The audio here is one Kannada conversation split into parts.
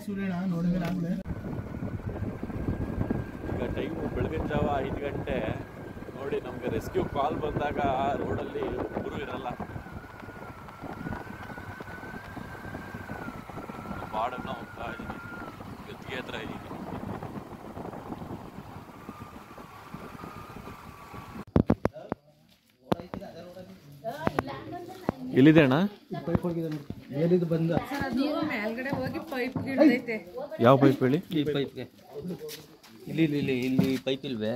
ಸೂರ್ಯಣ್ಣ ನೋಡಿದ್ರೆ ಆಗ್ಲೇ ಈಗ ಟೈಮು ಬೆಳಗಿನ ಜಾವ ಐದು ಗಂಟೆ ನೋಡಿ ನಮಗೆ ರೆಸ್ಕ್ಯೂ ಕಾಲ್ ಬಂದಾಗ ರೋಡಲ್ಲಿ ಒಬ್ಬರು ಇರಲ್ಲ ಬಾಡನ್ನ ಹೋಗ್ತಾ ಇದ್ದೀನಿ ಗದ್ದಿಗೆ ಹತ್ರ ಇದ್ದೀನಿ ಎಲ್ಲಿದೆ ಅಣ್ಣ ಏನಿದು ಬಂದ ನೀವು ಮೇಲ್ಗಡೆ ಹೋಗಿ ಪೈಪ್ ಗಿಡದೈತೆ ಯಾವ ಪೈಪ್ ಹೇಳಿ ಈ ಪೈಪ್ಗೆ ಇಲ್ಲಿ ಇಲ್ಲಿ ಇಲ್ಲಿ ಇಲ್ಲಿ ಪೈಪ್ ಇಲ್ವೇ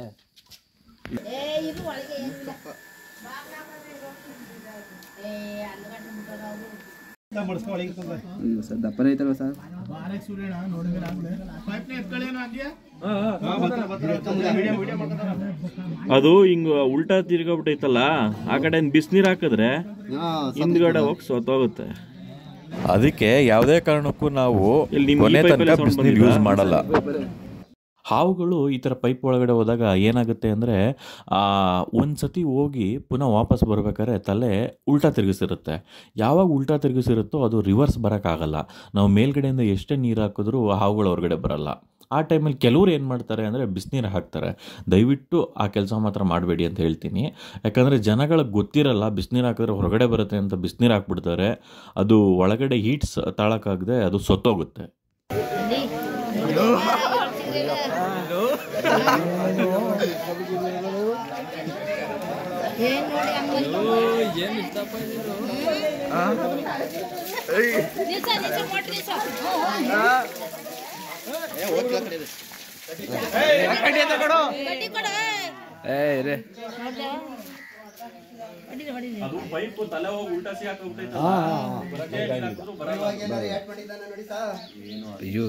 ಸರ್ ದಪ್ಪನ ಐತಲ್ವ ಸರ್ ಬಾರಕ್ ಸೂರ್ಯಣ್ಣ ನೋಡಿದ್ರೆ ಆಗ್ಲೇ ಪೈಪ್ನ ಎತ್ಕೊಳ್ಳೇನು ಆಗ್ಯಾ ಅದು ಹಿಂಗ ಉಲ್ಟಾ ತಿರ್ಗಾಬಿಟ್ಟೈತಲ್ಲ ಆ ಕಡೆ ಬಿಸಿನೀರು ಹಾಕಿದ್ರೆ ಹಿಂದ್ಗಡೆ ಹೋಗಿ ಸೋತೋಗುತ್ತೆ ಅದಕ್ಕೆ ಯಾವುದೇ ಕಾರಣಕ್ಕೂ ನಾವು ಇಲ್ಲಿ ನಿಮ್ಮ ಕೊನೆ ಈ pipe ತನಕ ಅಲ್ಲಿ sound ಬಿಸಿನೀರು ಯೂಸ್ ಬಂದಿದ್ರಾ? ಮಾಡಲ್ಲ ಹಾವುಗಳು ಈ ಥರ ಪೈಪ್ ಒಳಗಡೆ ಹೋದಾಗ ಏನಾಗುತ್ತೆ ಅಂದರೆ ಒಂದು ಸತಿ ಹೋಗಿ ಪುನಃ ವಾಪಸ್ ಬರ್ಬೇಕಾದ್ರೆ ತಲೆ ಉಲ್ಟಾ ತಿರುಗಿಸಿರುತ್ತೆ ಯಾವಾಗ ಉಲ್ಟಾ ತಿರುಗಿಸಿರುತ್ತೋ ಅದು ರಿವರ್ಸ್ ಬರೋಕ್ಕಾಗಲ್ಲ ನಾವು ಮೇಲ್ಗಡೆಯಿಂದ ಎಷ್ಟೇ ನೀರು ಹಾಕಿದ್ರೂ ಹಾವುಗಳು ಹೊರಗಡೆ ಬರಲ್ಲ ಆ ಟೈಮಲ್ಲಿ ಕೆಲವ್ರು ಏನು ಮಾಡ್ತಾರೆ ಅಂದರೆ ಬಿಸಿನೀರು ಹಾಕ್ತಾರೆ ದಯವಿಟ್ಟು ಆ ಕೆಲಸ ಮಾತ್ರ ಮಾಡಬೇಡಿ ಅಂತ ಹೇಳ್ತೀನಿ ಯಾಕಂದರೆ ಜನಗಳಿಗೆ ಗೊತ್ತಿರಲ್ಲ ಬಿಸಿನೀರು ಹಾಕಿದ್ರೆ ಹೊರಗಡೆ ಬರುತ್ತೆ ಅಂತ ಬಿಸಿನೀರು ಹಾಕ್ಬಿಡ್ತಾರೆ ಅದು ಒಳಗಡೆ ಹೀಟ್ಸ್ ತಾಳಕ್ಕಾಗದೆ ಅದು ಸತ್ತೋಗುತ್ತೆ ಅದು ಪೈಪ್ ತಲೆ ಹೋಗಿ ಉಲ್ಟಾ ಅಯ್ಯೋ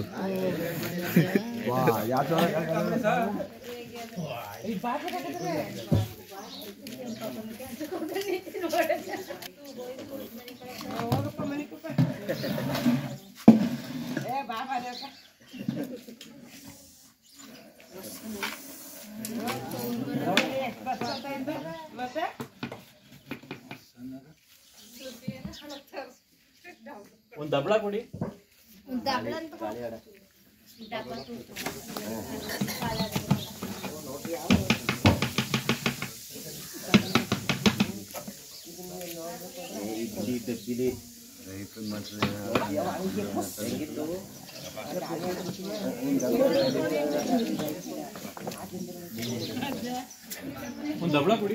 ಒಂದು ದಬ್ಳ ಕೊಡಿ ಒಂದು ದಬ್ಳ ಕೊಡಿ